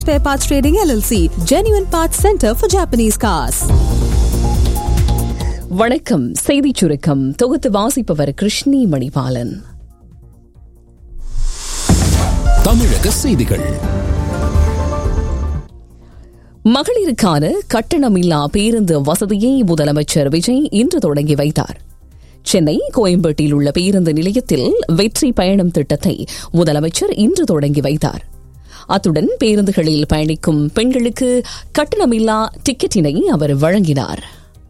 Spare Parts Trading LLC, Genuine Parts Center for Japanese Cars. வணக்கம் செய்திச் சுருக்கம் தொகுத்து வாசிப்பவர் கிருஷ்ணி மணிபாலன் தமிழக செய்திகள் மகளிருக்கான கட்டணமில்லா பேருந்து வசதியை முதலமைச்சர் விஜய் இன்று தொடங்கி வைத்தார் சென்னை கோயம்பேட்டில் உள்ள பேருந்து நிலையத்தில் வெற்றி பயணம் திட்டத்தை முதலமைச்சர் இன்று தொடங்கி வைத்தார் அத்துடன் பேருந்துகளில் பயணிக்கும் பெண்களுக்கு கட்டணமில்லா டிக்கெட்டினை அவர் வழங்கினார்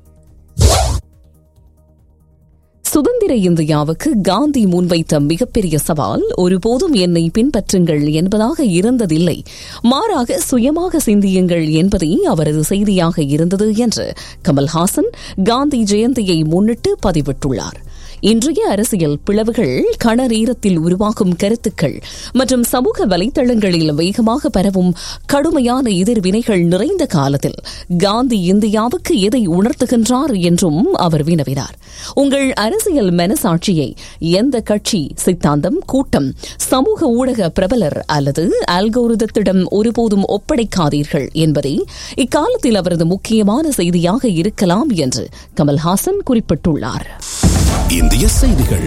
சுதந்திர இந்தியாவுக்கு காந்தி முன்வைத்த மிகப்பெரிய சவால் ஒருபோதும் என்னை பின்பற்றுங்கள் என்பதாக இருந்ததில்லை மாறாக சுயமாக சிந்தியுங்கள் என்பதே அவரது செய்தியாக இருந்தது என்று கமல்ஹாசன் காந்தி ஜெயந்தியை முன்னிட்டு பதிவிட்டுள்ளார் இன்றைய அரசியல் பிளவுகள் கணநேரத்தில் உருவாகும் கருத்துக்கள் மற்றும் சமூக வலைதளங்களில் வேகமாக பரவும் கடுமையான எதிர்வினைகள் நிறைந்த காலத்தில் காந்தி இந்தியாவுக்கு எதை உணர்த்துகின்றார் என்றும் அவர் வினவினார் உங்கள் அரசியல் மனசாட்சியை எந்த கட்சி சித்தாந்தம் கூட்டம் சமூக ஊடக பிரபலர் அல்லது அல்கோரிதத்திடம் ஒருபோதும் ஒப்படைக்காதீர்கள் என்பதே இக்காலத்தில் அவரது முக்கியமான செய்தியாக இருக்கலாம் என்று கமல்ஹாசன் குறிப்பிட்டுள்ளார் இந்திய செய்திகள்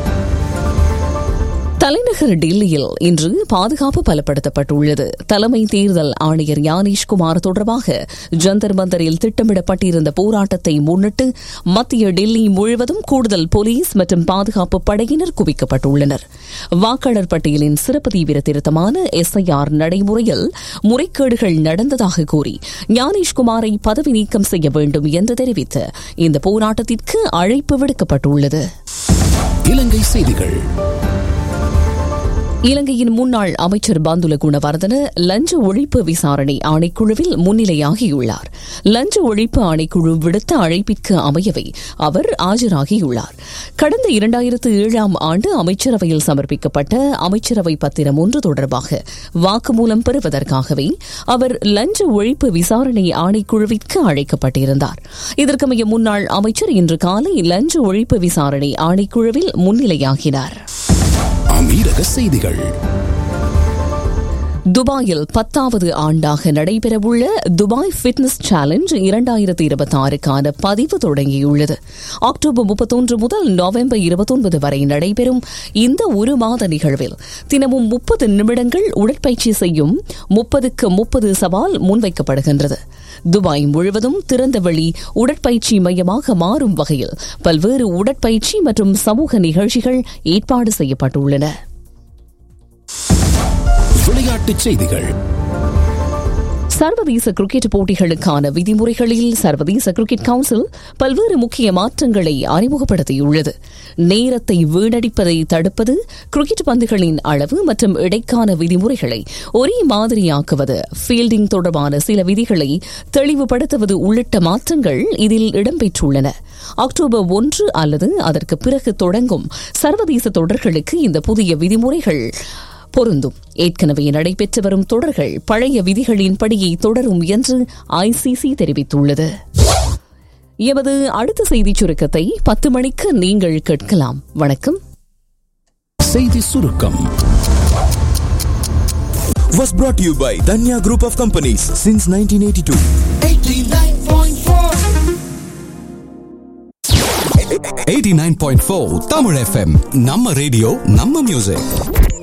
தலைநகர் டெல்லியில் இன்று பாதுகாப்பு பலப்படுத்தப்பட்டுள்ளது தலைமை தேர்தல் ஆணையர் ஞானேஷ்குமார் தொடர்பாக ஜந்தர் மந்தரில் திட்டமிடப்பட்டிருந்த போராட்டத்தை முன்னிட்டு மத்திய டெல்லி முழுவதும் கூடுதல் போலீஸ் மற்றும் பாதுகாப்பு படையினர் குவிக்கப்பட்டுள்ளனர் வாக்காளர் பட்டியலின் சிறப்பு தீவிர திருத்தமான எஸ்ஐஆர் நடைமுறையில் முறைகேடுகள் நடந்ததாக கூறி ஞானேஷ்குமாரை பதவி நீக்கம் செய்ய வேண்டும் என்று தெரிவித்து இந்த போராட்டத்திற்கு அழைப்பு விடுக்கப்பட்டுள்ளது இலங்கை செய்திகள் இலங்கையின் முன்னாள் அமைச்சர் பந்துல குணவர்தன லஞ்ச ஒழிப்பு விசாரணை ஆணைக்குழுவில் முன்னிலையாகியுள்ளார் லஞ்ச ஒழிப்பு ஆணைக்குழு விடுத்த அழைப்பிற்கு அமையவே அவர் ஆஜராகியுள்ளார் கடந்த இரண்டாயிரத்து ஏழாம் ஆண்டு அமைச்சரவையில் சமர்ப்பிக்கப்பட்ட அமைச்சரவை பத்திரம் ஒன்று தொடர்பாக வாக்குமூலம் பெறுவதற்காகவே அவர் லஞ்ச ஒழிப்பு விசாரணை ஆணைக்குழுவிற்கு அழைக்கப்பட்டிருந்தார் இதற்கமைய முன்னாள் அமைச்சர் இன்று காலை லஞ்ச ஒழிப்பு விசாரணை ஆணைக்குழுவில் முன்னிலையாகினார் அமீரக செய்திகள் துபாயில் பத்தாவது ஆண்டாக நடைபெறவுள்ள துபாய் ஃபிட்னஸ் சேலஞ்ச் இரண்டாயிரத்தி இருபத்தி ஆறுக்கான பதிவு தொடங்கியுள்ளது அக்டோபர் முப்பத்தொன்று முதல் நவம்பர் இருபத்தொன்பது வரை நடைபெறும் இந்த ஒரு மாத நிகழ்வில் தினமும் முப்பது நிமிடங்கள் உடற்பயிற்சி செய்யும் முப்பதுக்கு முப்பது சவால் முன்வைக்கப்படுகின்றது துபாய் முழுவதும் திறந்தவெளி உடற்பயிற்சி மையமாக மாறும் வகையில் பல்வேறு உடற்பயிற்சி மற்றும் சமூக நிகழ்ச்சிகள் ஏற்பாடு செய்யப்பட்டுள்ளன விளையாட்டுச் செய்திகள் சர்வதேச கிரிக்கெட் போட்டிகளுக்கான விதிமுறைகளில் சர்வதேச கிரிக்கெட் கவுன்சில் பல்வேறு முக்கிய மாற்றங்களை அறிமுகப்படுத்தியுள்ளது நேரத்தை வீணடிப்பதை தடுப்பது கிரிக்கெட் பந்துகளின் அளவு மற்றும் இடைக்கான விதிமுறைகளை ஒரே மாதிரியாக்குவது ஃபீல்டிங் தொடர்பான சில விதிகளை தெளிவுபடுத்துவது உள்ளிட்ட மாற்றங்கள் இதில் இடம்பெற்றுள்ளன அக்டோபர் ஒன்று அல்லது அதற்கு பிறகு தொடங்கும் சர்வதேச தொடர்களுக்கு இந்த புதிய விதிமுறைகள் பொருந்தும் ஏற்கனவே நடைபெற்று வரும் தொடர்கள் பழைய விதிகளின்படியே தொடரும் என்று ஐசிசி தெரிவித்துள்ளது எமது அடுத்த செய்திச் சுருக்கத்தை பத்து மணிக்கு நீங்கள் கேட்கலாம் வணக்கம் செய்தி சுருக்கம் was brought to you by Danya Group of Companies since 1982. 89.4 Tamil FM நம்ம ரேடியோ நம்ம மியூசிக்